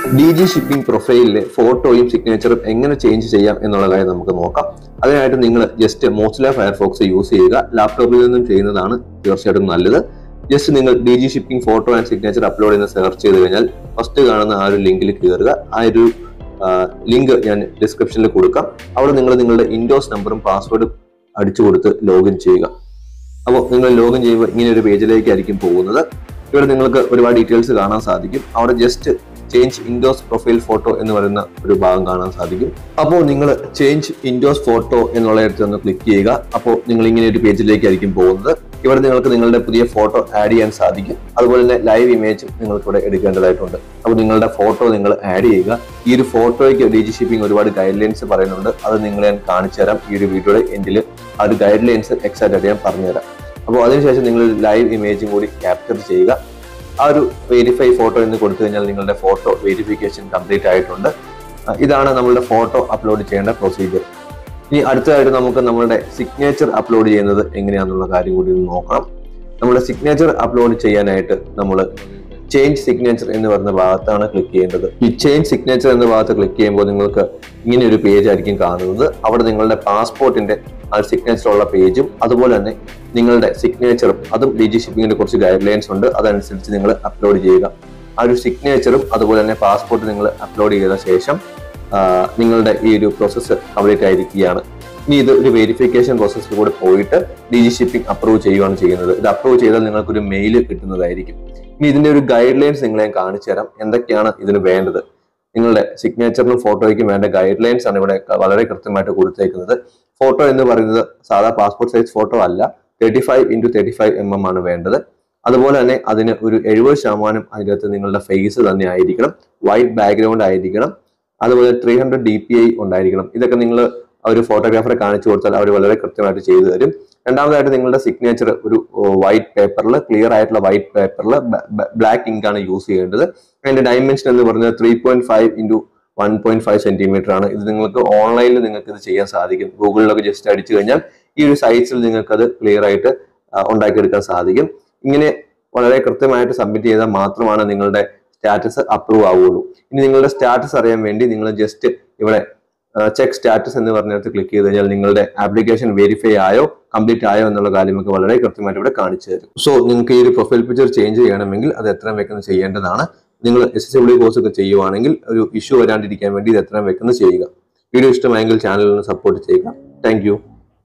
D G shipping പ്രൊഫൈലിലെ ഫോട്ടോയും സിഗ്നേച്ചറും എങ്ങനെ change ചെയ്യാം എന്നുള്ള കാര്യം നമുക്ക് നോക്കാം അതിനായിട്ട് നിങ്ങൾ ജസ്റ്റ് മോസില ഫയർഫോക്സ് യൂസ് ചെയ്യുക ലാപ്ടോപ്പിൽ നിന്നും ചെയ്യുന്നതാണ് തീർച്ചയായിട്ടും നല്ലത് ജസ്റ്റ് നിങ്ങൾ D G shipping photo and signature upload ചെയ്യുന്ന സെർച്ച് ചെയ്ത് കഴിഞ്ഞാൽ ഫസ്റ്റ് കാണുന്ന ആ ഒരു ലിങ്കിൽ കയറുക ആ ഒരു ലിങ്ക് ഞാൻ ഡിസ്ക്രിപ്ഷനിൽ കൊടുക്കാം അവിടെ നിങ്ങൾ നിങ്ങളുടെ ഇൻഡോസ് നമ്പറും പാസ്വേഡും അടിച്ചു കൊടുത്ത് ലോഗിൻ ചെയ്യുക അപ്പോൾ നിങ്ങൾ ലോഗിൻ ചെയ്യുമ്പോൾ ഇങ്ങനെ ഒരു പേജിലേക്കായിരിക്കും പോകുന്നത് ഇവിടെ നിങ്ങൾക്ക് ഒരുപാട് ഡീറ്റെയിൽസ് കാണാൻ സാധിക്കും അവിടെ just change INDOS profile photo എന്ന് പറയുന്ന ഒരു ഭാഗം കാണാൻ സാധിക്കും അപ്പോൾ നിങ്ങൾ ചേഞ്ച് ഇൻഡോസ് ഫോട്ടോ എന്നുള്ളിടത്ത് ഒന്ന് ക്ലിക്ക് ചെയ്യുക അപ്പോൾ നിങ്ങൾ ഇങ്ങനെ ഒരു പേജിലേക്കായിരിക്കും പോകുന്നത് ഇവിടെ നിങ്ങൾക്ക് നിങ്ങളുടെ പുതിയ ഫോട്ടോ ആഡ് ചെയ്യാൻ സാധിക്കും അതുപോലെ തന്നെ ലൈവ് ഇമേജും നിങ്ങൾക്ക് ഇവിടെ എടുക്കേണ്ടതായിട്ടുണ്ട് അപ്പോൾ നിങ്ങളുടെ ഫോട്ടോ നിങ്ങൾ ആഡ് ചെയ്യുക ഈ ഒരു ഫോട്ടോയ്ക്ക് ഡി ജി ഷിപ്പിംഗ് ഒരുപാട് ഗൈഡ് ലൈൻസ് പറയുന്നുണ്ട് അത് നിങ്ങളെ ഞാൻ കാണിച്ചു തരാം ഈ ഒരു വീഡിയോയുടെ എൻഡിൽ ആ ഒരു ഗൈഡ് ലൈൻസ് എക്സാക്റ്റ് ആയിട്ട് ഞാൻ പറഞ്ഞുതരാം അപ്പോൾ അതിനുശേഷം നിങ്ങൾ ലൈവ് ഇമേജും കൂടി ക്യാപ്ചർ ചെയ്യുക ആ ഒരു വെരിഫൈ ഫോട്ടോ എന്ന് കൊടുത്തു കഴിഞ്ഞാൽ നിങ്ങളുടെ ഫോട്ടോ വെരിഫിക്കേഷൻ കംപ്ലീറ്റ് ആയിട്ടുണ്ട് ആ, ഇതാണ് നമ്മളുടെ ഫോട്ടോ അപ്ലോഡ് ചെയ്യേണ്ട പ്രൊസീജിയർ ഇനി അടുത്തതായിട്ട് നമുക്ക് നമ്മളുടെ സിഗ്നേച്ചർ അപ്ലോഡ് ചെയ്യുന്നത് എങ്ങനെയാണെന്നുള്ള കാര്യം കൂടി ഒന്ന് നോക്കണം നമ്മുടെ സിഗ്നേച്ചർ അപ്ലോഡ് ചെയ്യാനായിട്ട് നമ്മൾ ചേഞ്ച് സിഗ്നേച്ചർ എന്ന് പറയുന്ന ഭാഗത്താണ് ക്ലിക്ക് ചെയ്യേണ്ടത് ഈ ചേഞ്ച് സിഗ്നേച്ചർ എന്ന ഭാഗത്ത് ക്ലിക്ക് ചെയ്യുമ്പോൾ നിങ്ങൾക്ക് ഇങ്ങനെ ഒരു പേജ് ആയിരിക്കും കാണുന്നത് അവിടെ നിങ്ങളുടെ പാസ്പോർട്ടിന്റെ ആ സിഗ്നേച്ചർ ഉള്ള പേജും അതുപോലെ തന്നെ നിങ്ങളുടെ സിഗ്നേച്ചറും അതും ഡി ജി ഷിപ്പിങ്ങിന്റെ കുറച്ച് ഗൈഡ് ലൈൻസ് ഉണ്ട് അതനുസരിച്ച് നിങ്ങൾ അപ്ലോഡ് ചെയ്യുക ആ ഒരു സിഗ്നേച്ചറും അതുപോലെ തന്നെ പാസ്പോർട്ട് നിങ്ങൾ അപ്ലോഡ് ചെയ്ത ശേഷം ആ, നിങ്ങളുടെ ഈ ഒരു പ്രോസസ്സ് കംപ്ലീറ്റ് ആയിരിക്കുകയാണ് ഇനി ഇത് ഒരു വെരിഫിക്കേഷൻ പ്രോസസ്സിൽ കൂടെ പോയിട്ട് ഡി ജി ഷിപ്പിംഗ് അപ്രൂവ് ചെയ്യുകയാണ് ചെയ്യുന്നത് ഇത് അപ്രൂവ് ചെയ്താൽ നിങ്ങൾക്ക് ഒരു മെയിൽ കിട്ടുന്നതായിരിക്കും ഇനി ഇതിന്റെ ഒരു ഗൈഡ് ലൈൻസ് നിങ്ങളെ ഞാൻ കാണിച്ചു തരാം എന്തൊക്കെയാണ് ഇതിന് വേണ്ടത് നിങ്ങളുടെ സിഗ്നേച്ചറിനും ഫോട്ടോയ്ക്കും വേണ്ട ഗൈഡ് ലൈൻസ് ആണ് ഇവിടെ ക- വളരെ കൃത്യമായിട്ട് കൊടുത്തേക്കുന്നത് ഫോട്ടോ എന്ന് പറയുന്നത് സാധാ പാസ്പോർട്ട് സൈസ് ഫോട്ടോ അല്ല thirty five into thirty five M M ആണ് വേണ്ടത് അതുപോലെ തന്നെ അതിന് ഒരു എഴുപത് ശതമാനം അതിനകത്ത് നിങ്ങളുടെ ഫേസ് തന്നെ ആയിരിക്കണം വൈറ്റ് ബാക്ക്ഗ്രൗണ്ട് ആയിരിക്കണം അതുപോലെ three hundred D P I ഉണ്ടായിരിക്കണം ഇതൊക്കെ നിങ്ങൾ ഒരു ഫോട്ടോഗ്രാഫറെ കാണിച്ചു കൊടുത്താൽ അവർ വളരെ കൃത്യമായിട്ട് ചെയ്തു തരും രണ്ടാമതായിട്ട് നിങ്ങളുടെ സിഗ്നേച്ചർ ഒരു വൈറ്റ് പേപ്പറിൽ ക്ലിയർ ആയിട്ടുള്ള വൈറ്റ് പേപ്പറിൽ ബ്ലാക്ക് ഇങ്ക് ആണ് യൂസ് ചെയ്യേണ്ടത് അതിന്റെ ഡയമെൻഷൻ എന്ന് പറയുന്നത് three point five into one point five centimetre ആണ് ഇത് നിങ്ങൾക്ക് ഓൺലൈനിൽ നിങ്ങൾക്ക് ഇത് ചെയ്യാൻ സാധിക്കും ഗൂഗിളിലൊക്കെ ജസ്റ്റ് അടിച്ചു കഴിഞ്ഞാൽ ഈ ഒരു സൈസിൽ നിങ്ങൾക്ക് അത് ക്ലിയർ ആയിട്ട് ആ, ഉണ്ടാക്കിയെടുക്കാൻ സാധിക്കും ഇങ്ങനെ വളരെ കൃത്യമായിട്ട് സബ്മിറ്റ് ചെയ്താൽ മാത്രമാണ് നിങ്ങളുടെ സ്റ്റാറ്റസ് അപ്രൂവ് ആവുകയുള്ളൂ ഇനി നിങ്ങളുടെ സ്റ്റാറ്റസ് അറിയാൻ വേണ്ടി നിങ്ങൾ ജസ്റ്റ് ഇവിടെ ചെക്ക് സ്റ്റാറ്റസ് എന്ന് പറഞ്ഞിടത്ത് ക്ലിക്ക് ചെയ്ത് കഴിഞ്ഞാൽ നിങ്ങളുടെ ആപ്ലിക്കേഷൻ വെരിഫൈ ആയോ കംപ്ലീറ്റ് ആയോ എന്നുള്ള കാര്യമൊക്കെ വളരെ കൃത്യമായിട്ട് ഇവിടെ കാണിച്ചു തരും സോ നിങ്ങൾക്ക് ഈ ഒരു പ്രൊഫൈൽ പിക്ചർ ചേഞ്ച് ചെയ്യണമെങ്കിൽ അത് എത്രയും വേഗം ചെയ്യേണ്ടതാണ് നിങ്ങൾ എസ് എസ് ഡബ്ല്യു കോഴ്സ് ഒക്കെ ചെയ്യുവാണെങ്കിൽ ഒരു ഇഷ്യൂ വരാണ്ടിരിക്കാൻ വേണ്ടി ഇത് എത്രയും വേഗം ചെയ്യുക വീഡിയോ ഇഷ്ടമായെങ്കിൽ ചാനലിന് സപ്പോർട്ട് ചെയ്യുക താങ്ക്